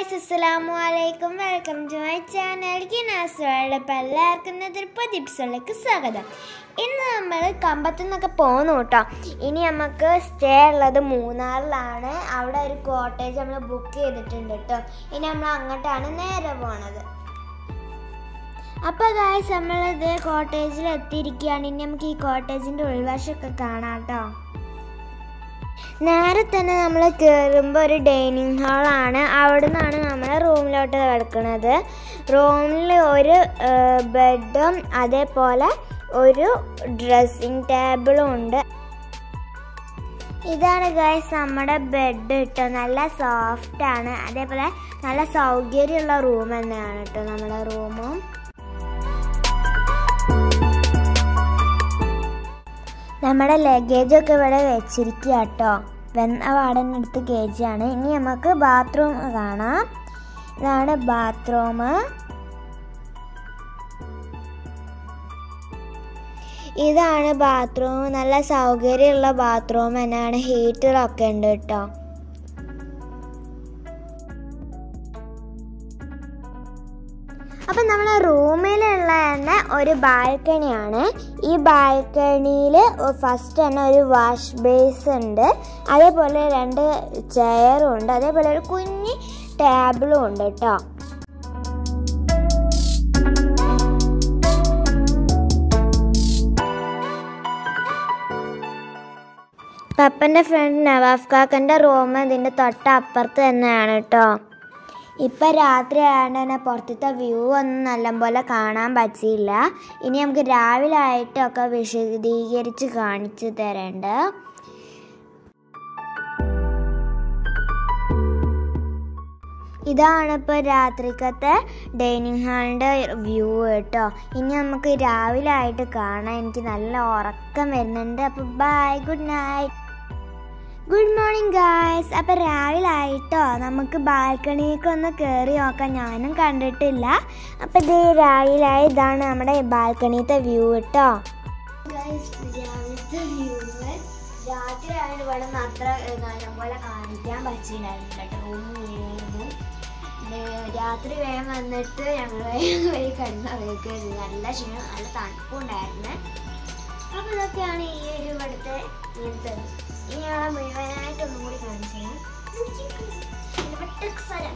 guys അസ്സലാമു അലൈക്കും welcome to my channel കിനാസുകളുടെ അപ്പോൾ എല്ലാവർക്കും ഇന്നത്തെ ടിപ്സുകളിലേക്ക് സ്വാഗതം ഇന്ന് നമ്മൾ കമ്പത്തു നിന്നൊക്കെ പോകുന്നു കേട്ടോ ഇനി നമുക്ക് സ്റ്റേ ഉള്ളത് മൂന്നാറിലാണ് അവിടെ ഒരു കോട്ടേജ് നമ്മൾ ബുക്ക് ചെയ്തിട്ടുണ്ട് കേട്ടോ ഇനി നമ്മൾ അങ്ങോട്ടാണ് നേരെ പോണത് അപ്പോൾ ഗായ്സ് നമ്മളിത് കോട്ടേജിൽ എത്തിയിരിക്കുകയാണ് ഇനി നമുക്ക് ഈ കോട്ടേജിൻ്റെ ഉൾവശമൊക്കെ കാണാം കേട്ടോ നേരെ തന്നെ നമ്മൾ കയറുമ്പോൾ ഒരു ഡൈനിങ് ഹാളാണ് അവിടെ നിന്നാണ് നമ്മൾ റൂമിലോട്ട് കിടക്കുന്നത് റൂമിൽ ഒരു ബെഡും അതേപോലെ ഒരു ഡ്രസ്സിങ് ടേബിളും ഉണ്ട് ഇതാണ് ഗൈസ് നമ്മുടെ ബെഡ് കേട്ടോ നല്ല സോഫ്റ്റ് ആണ് അതേപോലെ നല്ല സൗകര്യമുള്ള റൂം തന്നെയാണ് കേട്ടോ നമ്മുടെ റൂമും നമ്മുടെ ലഗേജൊക്കെ ഇവിടെ വെച്ചിരിക്കുക കേട്ടോ വെന്ന വാടന എടുത്ത് കയറ്റിയാണ് ഇനി നമുക്ക് ബാത്റൂം കാണാം ഇതാണ് ബാത്റൂം ഇതാണ് ബാത്റൂം നല്ല സൗകര്യമുള്ള ബാത്റൂം തന്നെയാണ് ഹീറ്ററൊക്കെ ഉണ്ട് കേട്ടോ അപ്പം നമ്മുടെ റൂമിലുള്ള തന്നെ ഒരു ബാൽക്കണിയാണ് ഈ ബാൽക്കണിയിൽ ഫസ്റ്റ് തന്നെ ഒരു വാഷ് ബേസ് ഉണ്ട് അതേപോലെ രണ്ട് ചെയറും ഉണ്ട് അതേപോലെ ഒരു കുഞ്ഞ് ടേബിളും ഉണ്ട് കേട്ടോ പപ്പൻ്റെ ഫ്രണ്ട് നവാഫ് കാക്കൻ്റെ റൂം ഇതിൻ്റെ തൊട്ടപ്പുറത്ത് തന്നെയാണ് കേട്ടോ ഇപ്പം രാത്രി ആയതുകൊണ്ട് തന്നെ പുറത്തത്തെ വ്യൂ ഒന്നും നല്ലപോലെ കാണാൻ പറ്റിയില്ല ഇനി നമുക്ക് രാവിലെ ആയിട്ടൊക്കെ വിശദീകരിച്ച് കാണിച്ചു തരണ്ട് ഇതാണ് ഇപ്പോൾ രാത്രിക്കത്തെ ഡൈനിങ് ഹാളിൻ്റെ വ്യൂ കേട്ടോ ഇനി നമുക്ക് രാവിലെ ആയിട്ട് കാണാം എനിക്ക് നല്ല ഉറക്കം വരുന്നുണ്ട് അപ്പോൾ bye good night good morning guys അപ്പം രാവിലെ ആയിട്ടോ നമുക്ക് ബാൽക്കണിക്ക് ഒന്ന് കയറി നോക്കാം ഞാനും കണ്ടിട്ടില്ല അപ്പം ഇത് രാവിലെ ഇതാണ് നമ്മുടെ ബാൽക്കണിത്തെ വ്യൂ കേട്ടോ രാവിലത്തെ വ്യൂ രാത്രി ആയതുകൊണ്ട് ഇവിടെ നിന്ന് അത്ര നല്ലപോലെ കാണിക്കാൻ പറ്റിയില്ലായിരുന്നു കേട്ടോ റൂമിൽ രാത്രി വേഗം വന്നിട്ട് ഞങ്ങൾ വേഗം പോയി കിടന്നവർക്ക് നല്ല ക്ഷീണം നല്ല തണുപ്പുണ്ടായിരുന്നു അപ്പോൾ ഇതൊക്കെയാണ് ഈ ഒരു ഇവിടുത്തെ ഇങ്ങനത്തെ ഇനി ഞങ്ങളെ മുഴുവനായിട്ട് ഒന്നും കൂടി കാണിച്ചു തരാം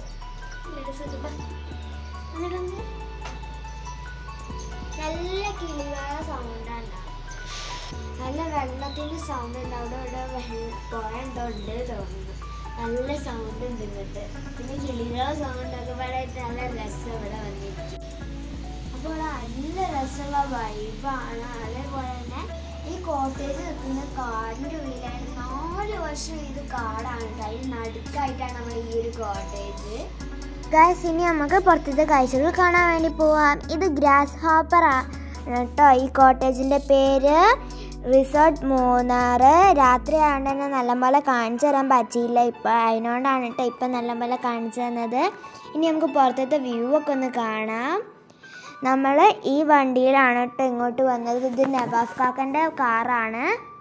നല്ല കിളികളെ സൗണ്ടാണ് നല്ല വെള്ളത്തിന്റെ സൗണ്ട് ഉണ്ട് അവിടെ ഇവിടെ പുഴ എന്തോ ഉണ്ട് തോന്നുന്നു നല്ല സൗണ്ട് ഉണ്ട് ഇങ്ങോട്ട് പിന്നെ കിളികളെ സൗണ്ട് ഒക്കെ ഇവിടെ നല്ല രസം ഇവിടെ വന്നിരിക്കും അപ്പോൾ ഇവിടെ നല്ല രസമുള്ള വൈബാണ് അതേപോലെ തന്നെ ഈ കോട്ടേജ് നിൽക്കുന്ന കാടിൻ്റെ ഉള്ളിലാണ് നാല് വർഷം ഇത് കാടാണ് അതിന് നടുക്കായിട്ടാണ് നമ്മൾ ഈ ഒരു കോട്ടേജ് ഗായ്സ് ഇനി നമുക്ക് പുറത്തത്തെ കാഴ്ചകൾ കാണാൻ വേണ്ടി പോവാം ഇത് ഗ്രാസ് ഹോപ്പർ കേട്ടോ ഈ കോട്ടേജിൻ്റെ പേര് റിസോർട്ട് മൂന്നാറ് രാത്രി ആയതുകൊണ്ട് തന്നെ നല്ലപോലെ കാണിച്ചു തരാൻ പറ്റിയില്ല ഇപ്പം അതിനോണ്ടാണ് കേട്ടോ ഇപ്പം നല്ലപോലെ കാണിച്ചു തന്നത് ഇനി നമുക്ക് പുറത്തത്തെ വ്യൂ ഒക്കെ ഒന്ന് കാണാം നമ്മൾ ഈ വണ്ടിയിലാണ് കേട്ടോ ഇങ്ങോട്ട് വന്നത് ഇത് നവാഫ് കാക്കൻ്റെ കാറാണ്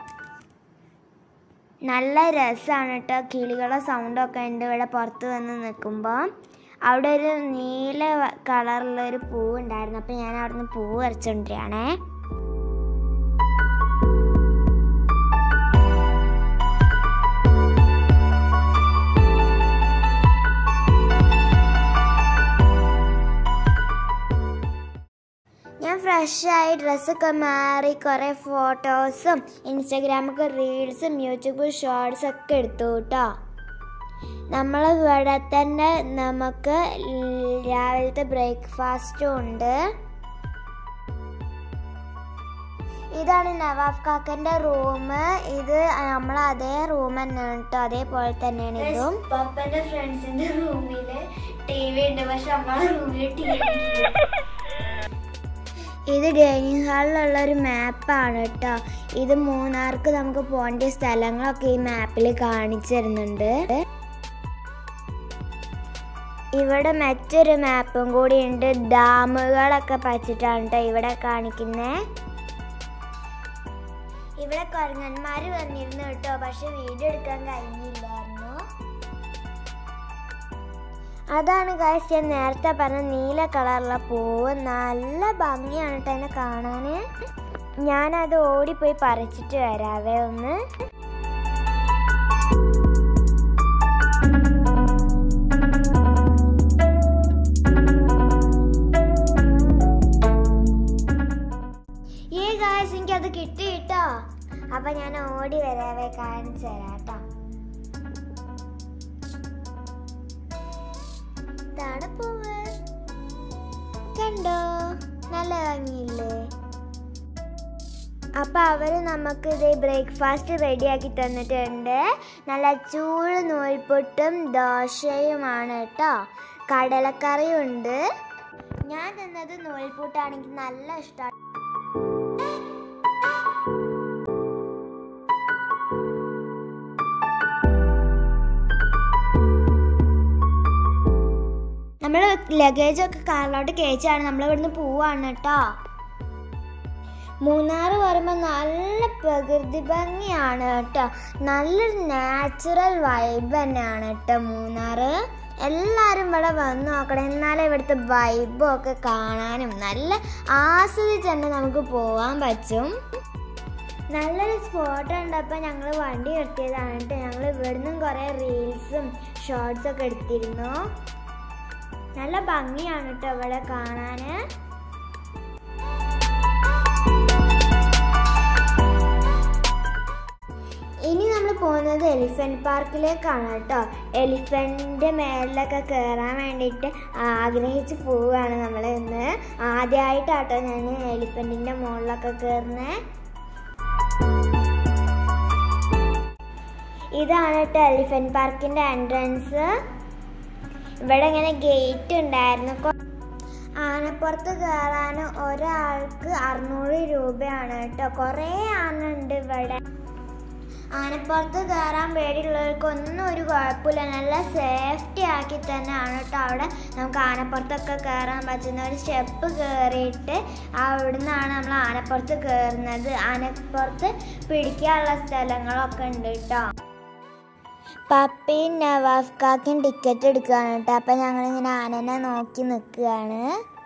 നല്ല രസമാണ് കേട്ടോ കിളികളുടെ സൗണ്ടൊക്കെ ഉണ്ട് ഇവിടെ പുറത്ത് വന്ന് നിൽക്കുമ്പോൾ അവിടെ ഒരു നീല കളറുള്ള ഒരു പൂവ് ഉണ്ടായിരുന്നു അപ്പോൾ ഞാൻ അവിടെ നിന്ന് പൂവ് വരച്ചുകൊണ്ടിരിക്കുകയാണേ ഞാൻ ഫ്രഷായി ഡ്രസ്സൊക്കെ മാറി കുറേ ഫോട്ടോസും ഇൻസ്റ്റഗ്രാമൊക്കെ റീൽസും യൂട്യൂബ് ഷോർട്സ് ഒക്കെ എടുത്തു കേട്ടോ നമ്മൾ ഇവിടെ തന്നെ നമുക്ക് രാവിലത്തെ ബ്രേക്ക്ഫാസ്റ്റും ഉണ്ട് ഇതാണ് നവാഫ് കാക്കന്റെ റൂം ഇത് നമ്മൾ അതേ റൂം തന്നെയാണ് കേട്ടോ അതേപോലെ തന്നെയാണ് ഇതും പപ്പന്റെ ഫ്രണ്ട്സിന്റെ റൂമില് ടി വി ഉണ്ട് പക്ഷെ നമ്മളെ റൂമിൽ ടി വി ഇത് ഡൈനിങ് ഹാളിലുള്ള ഒരു മാപ്പാണ് കേട്ടോ ഇത് മൂന്നാർക്ക് നമുക്ക് പോകേണ്ട സ്ഥലങ്ങളൊക്കെ ഈ മാപ്പിൽ കാണിച്ചു തരുന്നുണ്ട് ഇവിടെ മറ്റൊരു മാപ്പും കൂടി ഉണ്ട് ഡാമുകളൊക്കെ പറ്റിട്ടാണ് കേട്ടോ ഇവിടെ കാണിക്കുന്നത് ഇവിടെ കുരങ്ങന്മാർ വന്നിരുന്നു കേട്ടോ പക്ഷെ വീഡിയോ എടുക്കാൻ കഴിഞ്ഞില്ലായിരുന്നു അതാണ് ഗായ്സ് ഞാൻ നേരത്തെ പറഞ്ഞ നീല കളറുള്ള പൂവ് നല്ല ഭംഗിയാണ് കേട്ടോ എന്നെ കാണാൻ ഞാനത് ഓടിപ്പോയി പറിച്ചിട്ട് വരാവേ ഒന്ന് ഏ ഗായ്സ് എനിക്കത് കിട്ടി കേട്ടോ അപ്പൊ ഞാൻ ഓടി വരാവേ കാണിച്ചു തരാം കേട്ടോ ഇതാണ് പൂവ് കണ്ടോ നല്ല ഭംഗിയില്ലേ അപ്പൊ അവര് നമുക്ക് ഇത് ബ്രേക്ക്ഫാസ്റ്റ് റെഡിയാക്കി തന്നിട്ടുണ്ട് നല്ല ചൂട് നൂൽപുട്ടും ദോശയുമാണ് കേട്ടോ കടലക്കറിയും ഉണ്ട് ഞാൻ തിന്നത് നൂൽപുട്ടാണെങ്കിൽ നല്ല ഇഷ്ടമാണ് നമ്മൾ ലഗേജ് ഒക്കെ കാറിലോട്ട് കയറ്റാണ് നമ്മൾ ഇവിടുന്ന് പോവാണ് കേട്ടോ മൂന്നാർ പറയുമ്പോൾ നല്ല പ്രകൃതി ഭംഗിയാണ് കേട്ടോ നല്ലൊരു നാച്ചുറൽ വൈബ് തന്നെയാണ് കേട്ടോ മൂന്നാർ എല്ലാവരും ഇവിടെ വന്ന് നോക്കണം എന്നാലേ ഇവിടുത്തെ വൈബും ഒക്കെ കാണാനും നല്ല ആസ്വദിച്ച് തന്നെ നമുക്ക് പോകാൻ പറ്റും നല്ലൊരു സ്പോട്ട് കണ്ടപ്പോൾ ഞങ്ങൾ വണ്ടി നിർത്തിയതാണ് കേട്ടോ ഞങ്ങൾ ഇവിടുന്നും കുറേ റീൽസും ഷോർട്സും ഒക്കെ എടുത്തിരുന്നു നല്ല ഭംഗിയാണ് കേട്ടോ ഇവിടെ കാണാൻ ഇനി നമ്മൾ പോകുന്നത് എലിഫന്റ് പാർക്കിലേക്കാണ് കേട്ടോ എലിഫന്റിന്റെ മേളിലൊക്കെ കയറാൻ വേണ്ടിയിട്ട് ആഗ്രഹിച്ച് പോവുകയാണ് നമ്മൾ ഇന്ന് ആദ്യമായിട്ടാട്ടോ ഞാൻ എലിഫന്റിന്റെ മുകളിലൊക്കെ കയറുന്നത് ഇതാണ് കേട്ടോ എലിഫന്റ് പാർക്കിന്റെ എൻട്രൻസ് ഇവിടെ ഇങ്ങനെ ഗേറ്റ് ഉണ്ടായിരുന്നു കൊ- ആനപ്പുറത്ത് കയറാൻ ഒരാൾക്ക് അറുന്നൂറ് രൂപയാണ് കേട്ടോ കുറേ ആന ഉണ്ട് ഇവിടെ ആനപ്പുറത്ത് കയറാൻ പേടിയുള്ളവർക്ക് ഒന്നും ഒരു കുഴപ്പമില്ല നല്ല സേഫ്റ്റി ആക്കി തന്നെയാണ് കേട്ടോ അവിടെ നമുക്ക് ആനപ്പുറത്തൊക്കെ കയറാൻ പറ്റുന്ന ഒരു സ്റ്റെപ്പ് കയറിയിട്ട് അവിടെ നിന്നാണ് നമ്മൾ ആനപ്പുറത്ത് കയറുന്നത് ആനപ്പുറത്ത് പിടിക്കാനുള്ള സ്ഥലങ്ങളൊക്കെ ഉണ്ട് കേട്ടോ പപ്പയും നവാഫ്കാക്കും ടിക്കറ്റ് എടുക്കുകയാണ് കേട്ടോ അപ്പം ഞങ്ങളിങ്ങനെ ആനനെ നോക്കി നിൽക്കുകയാണ്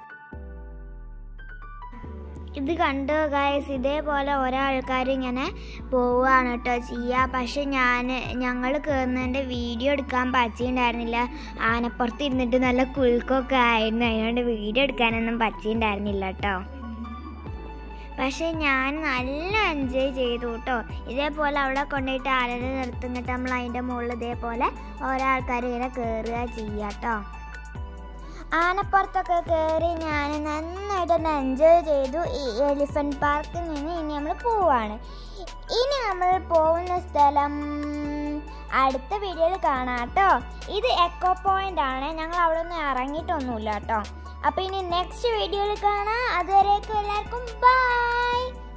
ഇത് കണ്ടോ ഗായസ് ഇതേപോലെ ഓരോ ആൾക്കാർ ഇങ്ങനെ പോവുകയാണ് കേട്ടോ ചെയ്യുക പക്ഷെ ഞാൻ ഞങ്ങൾ കയറുന്നതിൻ്റെ വീഡിയോ എടുക്കാൻ പറ്റിയിട്ടുണ്ടായിരുന്നില്ല ആനപ്പുറത്ത് ഇരുന്നിട്ട് നല്ല കുലുക്കൊക്കെ ആയിരുന്നു അതിനോണ്ട് വീഡിയോ എടുക്കാനൊന്നും പറ്റിയിട്ടുണ്ടായിരുന്നില്ല കേട്ടോ പക്ഷെ ഞാൻ നല്ല എൻജോയ് ചെയ്തു കേട്ടോ ഇതേപോലെ അവിടെ കൊണ്ടുപോയിട്ട് ആനനെ നിർത്തുന്നിട്ട് നമ്മൾ അതിൻ്റെ മുകളിൽ ഇതേപോലെ ഓരോ ആൾക്കാർ ഇങ്ങനെ കയറുക ചെയ്യുക കേട്ടോ ആനപ്പുറത്തൊക്കെ കയറി ഞാൻ നന്നായിട്ട് തന്നെ എൻജോയ് ചെയ്തു ഈ എലിഫന്റ് പാർക്കിൽ നിന്ന് ഇനി നമ്മൾ പോവാണ് ഇനി നമ്മൾ പോകുന്ന സ്ഥലം അടുത്ത വീഡിയോയിൽ കാണാം കേട്ടോ ഇത് എക്കോ പോയിന്റ് ആണ് ഞങ്ങൾ അവിടെ ഒന്നും ഇറങ്ങിയിട്ടൊന്നുമില്ല കേട്ടോ അപ്പോൾ ഇനി നെക്സ്റ്റ് വീഡിയോയിൽ കാണാം അതുവരേക്കും എല്ലാവർക്കും ബൈ